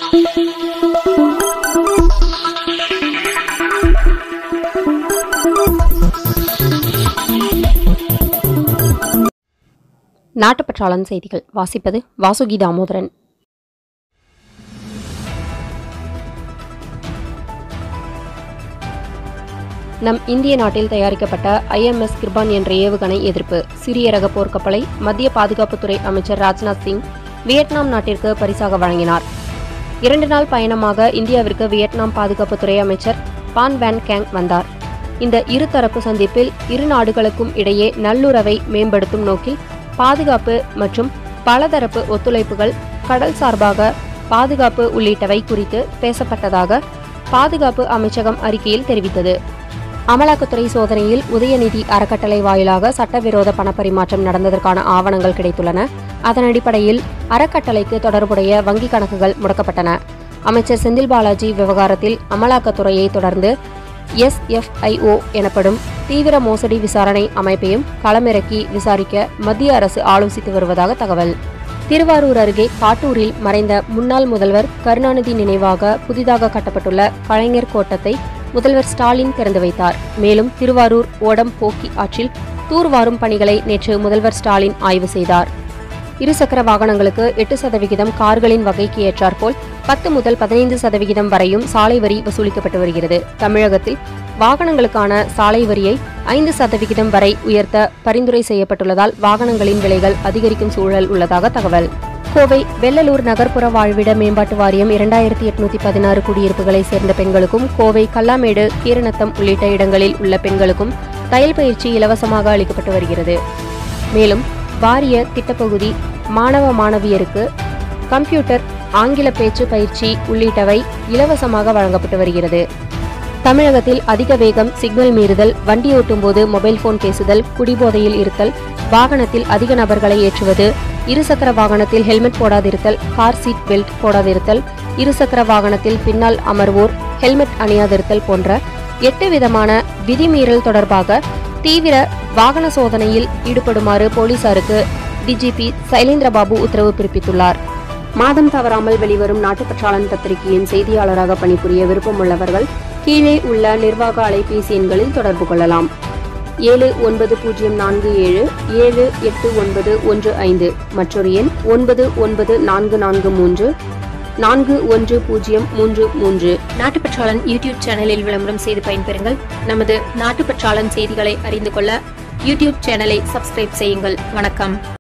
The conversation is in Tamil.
நாட்டுப்பற்றாளன் செய்திகள் வாசிப்பது வாசுகி தாமோதரன் நம் இந்திய நாட்டில் தயாரிக்கப்பட்ட ஐஎம்எஸ் கிர்பான் என்ற ஏவுகணை எதிர்ப்பு சிறிய ரக போர்க்கப்பலை மத்திய பாதுகாப்புத்துறை அமைச்சர் ராஜ்நாத் சிங் வியட்நாம் நாட்டிற்கு பரிசாக வழங்கினார் இரண்டு நாள் பயணமாக இந்தியாவிற்கு வியட்நாம் பாதுகாப்புத்துறை அமைச்சர் பான் வேன் கேங் வந்தார் இந்த இருதரப்பு சந்திப்பில் இரு நாடுகளுக்கும் இடையே நல்லுறவை மேம்படுத்தும் நோக்கில் பாதுகாப்பு மற்றும் பலதரப்பு ஒத்துழைப்புகள் கடல் சார்பாக பாதுகாப்பு உள்ளிட்டவை குறித்து பேசப்பட்டதாக பாதுகாப்பு அமைச்சகம் அறிக்கையில் தெரிவித்தது அமலாக்கத்துறை சோதனையில் உதயநிதி அறக்கட்டளை வாயிலாக சட்டவிரோத பணப்பரிமாற்றம் நடந்ததற்கான ஆவணங்கள் கிடைத்துள்ளன அதன் அடிப்படையில் அறக்கட்டளைக்கு தொடர்புடைய வங்கிக் கணக்குகள் முடக்கப்பட்டன அமைச்சர் செந்தில் பாலாஜி விவகாரத்தில் அமலாக்கத்துறையை தொடர்ந்து எஸ்எஃப்ஐஓ எனப்படும் தீவிர மோசடி விசாரணை அமைப்பையும் களமிறக்கி விசாரிக்க மத்திய அரசு ஆலோசித்து வருவதாக தகவல் திருவாரூர் அருகே காட்டூரில் மறைந்த முன்னாள் முதல்வர் கருணாநிதி நினைவாக புதிதாக கட்டப்பட்டுள்ள கலைஞர் கோட்டத்தை முதல்வர் ஸ்டாலின் திறந்து வைத்தார் மேலும் திருவாரூர் ஓடம் போக்கி ஆற்றில் தூர்வாரும் பணிகளை நேற்று முதல்வர் ஸ்டாலின் ஆய்வு செய்தார் இருசக்கர வாகனங்களுக்கு எட்டு சதவிகிதம் கார்களின் வகைக்கு ஏற்றாற்போல் பத்து முதல் பதினைந்து சதவிகிதம் வரையும் சாலை வரி வசூலிக்கப்பட்டு வருகிறது தமிழகத்தில் வாகனங்களுக்கான சாலை வரியை ஐந்து சதவிகிதம் வரை உயர்த்த பரிந்துரை செய்யப்பட்டுள்ளதால் வாகனங்களின் விலைகள் அதிகரிக்கும் சூழல் உள்ளதாக தகவல் கோவை வெள்ளலூர் நகர்ப்புற வாழ்விட மேம்பாட்டு வாரியம் இரண்டாயிரத்தி எட்நூத்தி பதினாறு குடியிருப்புகளை சேர்ந்த பெண்களுக்கும் கோவை கல்லாமேடு கீரநத்தம் உள்ளிட்ட இடங்களில் உள்ள பெண்களுக்கும் தையல் பயிற்சி இலவசமாக அளிக்கப்பட்டு வருகிறது மேலும் வாரிய திட்டப்பகுதி மாணவ மாணவியருக்கு கம்ப்யூட்டர் ஆங்கில பேச்சு பயிற்சி உள்ளிட்டவை இலவசமாக வழங்கப்பட்டு வருகிறது தமிழகத்தில் அதிக வேகம் சிக்னல் மீறுதல் வண்டி ஓட்டும்போது மொபைல் போன் பேசுதல் குடிபோதையில் இருத்தல் வாகனத்தில் அதிக நபர்களை ஏற்றுவது இருசக்கர வாகனத்தில் ஹெல்மெட் போடாதிருத்தல் கார் சீட் பெல்ட் போடாதிருத்தல் இருசக்கர வாகனத்தில் பின்னால் அமர்வோர் ஹெல்மெட் அணியாதிருத்தல் போன்ற எட்டு விதமான விதிமீறல் தொடர்பாக தீவிர வாகன சோதனையில் ஈடுபடுமாறு போலீசாருக்கு டிஜிபி சைலேந்திரபாபு உத்தரவு பிறப்பித்துள்ளார் மாதம் தவறாமல் வெளிவரும் நாட்டுப்பற்றாளன் பத்திரிகையின் செய்தியாளராக பணிபுரிய விருப்பமுள்ளவர்கள் கீழே உள்ள நிர்வாக அலைபேசி எண்களில் தொடர்பு கொள்ளலாம் ஏழு ஒன்பது பூஜ்ஜியம் நான்கு ஏழு ஏழு எட்டு ஒன்பது ஒன்று ஐந்து மற்றொரு எண் ஒன்பது ஒன்பது நான்கு நான்கு மூன்று நான்கு ஒன்று பூஜ்ஜியம் மூன்று மூன்று நாட்டுப்பற்றாளன் யூடியூப் சேனலில் விளம்பரம் செய்து பயன்பெறுங்கள் நமது நாட்டுப்பற்றாளன் செய்திகளை அறிந்து கொள்ள யூடியூப் சேனலை சப்ஸ்கிரைப் செய்யுங்கள் வணக்கம்